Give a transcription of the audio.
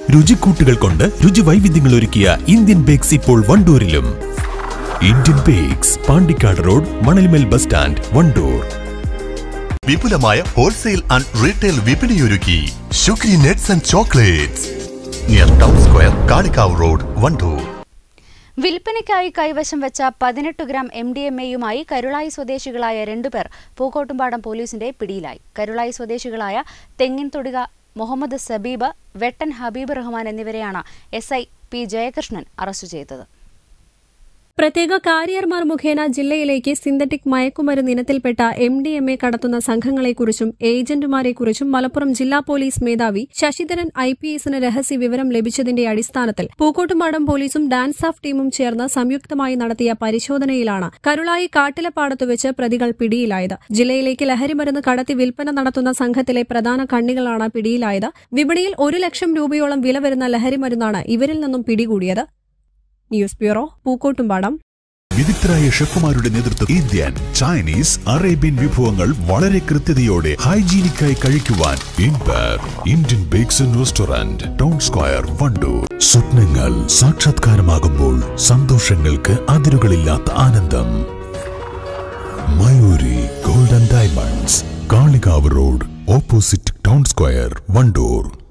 രുചിക്കൂട്ടുകൾ കൊണ്ട് രുചി വൈവിധ്യങ്ങൾ ഒരുക്കിയ ഇന്ത്യൻ ബേക്സ് ഇപ്പോൾ വണ്ടൂരിലും Indian Bakes Pandikkad road Manalmel bus stand Wandoor വിപുലമായ ഹോൾസെയിൽ ആൻഡ് റീറ്റെയിൽ വിപണിയൊരുക്കി sugary nuts and chocolates near town square Kalikavu road Wandoor വിൽപ്പനയ്ക്കായി കൈവശം വെച്ച പതിനെട്ട് ഗ്രാം എം ഡി എം എയുമായി കരുളായി സ്വദേശികളായ രണ്ടുപേർ പൂക്കോട്ടുംപാടം പോലീസിന്റെ പിടിയിലായി കരുളായി സ്വദേശികളായ തെങ്ങിൻ തൊടുക മുഹമ്മദ് സബീബ് വെട്ടൻ ഹബീബ് റഹ്മാൻ എന്നിവരെയാണ് S I P Jayakrishnan arrest ചെയ്തത് പ്രത്യേക കാരിയർമാർ മുഖേന ജില്ലയിലേക്ക് സിന്തറ്റിക് മയക്കുമരുന്ന് ഇനത്തിൽപ്പെട്ട എം ഡി എം എ കടത്തുന്ന സംഘങ്ങളെക്കുറിച്ചും ഏജന്റുമാരെക്കുറിച്ചും മലപ്പുറം ജില്ലാ പോലീസ് മേധാവി ശശിധരൻ ഐ പി എസിന് രഹസ്യ വിവരം ലഭിച്ചതിന്റെ അടിസ്ഥാനത്തിൽ പൂക്കോട്ടുംപാടം പോലീസും ഡാൻസ് ഓഫ് ടീമും ചേർന്ന് സംയുക്തമായി നടത്തിയ പരിശോധനയിലാണ് കരുളായി കാട്ടിലപ്പാടത്ത് വെച്ച് പ്രതികൾ പിടിയിലായത് ജില്ലയിലേക്ക് ലഹരിമരുന്ന് കടത്തി വിൽപ്പന നടത്തുന്ന സംഘത്തിലെ പ്രധാന കണ്ണികളാണ് പിടിയിലായത് വിപണിയിൽ ഒരു ലക്ഷം രൂപയോളം വില വരുന്ന ലഹരിമരുന്നാണ് ഇവരിൽ നിന്നും പിടികൂടിയത് ന്യൂസ് ബ്യൂറോ പൂക്കോട്ടുംപാടം വിദഗ്ധരായ ഷെഫുമാരുടെ നേതൃത്വം ഇന്ത്യൻ ചൈനീസ് അറേബ്യൻ വിഭവങ്ങൾ വളരെ കൃത്യതയോടെ ഹൈജീനിക്കായി കഴിക്കുവാൻ ഇൻപർ Indian Bakes and restaurant town square Wandoor സ്വപ്നങ്ങൾ സാക്ഷാത്കാരമാകുമ്പോൾ സന്തോഷങ്ങൾക്ക് അതിരുകളില്ലാത്ത ആനന്ദം Mayuri golden diamonds Kalikavu road opposite town square Wandoor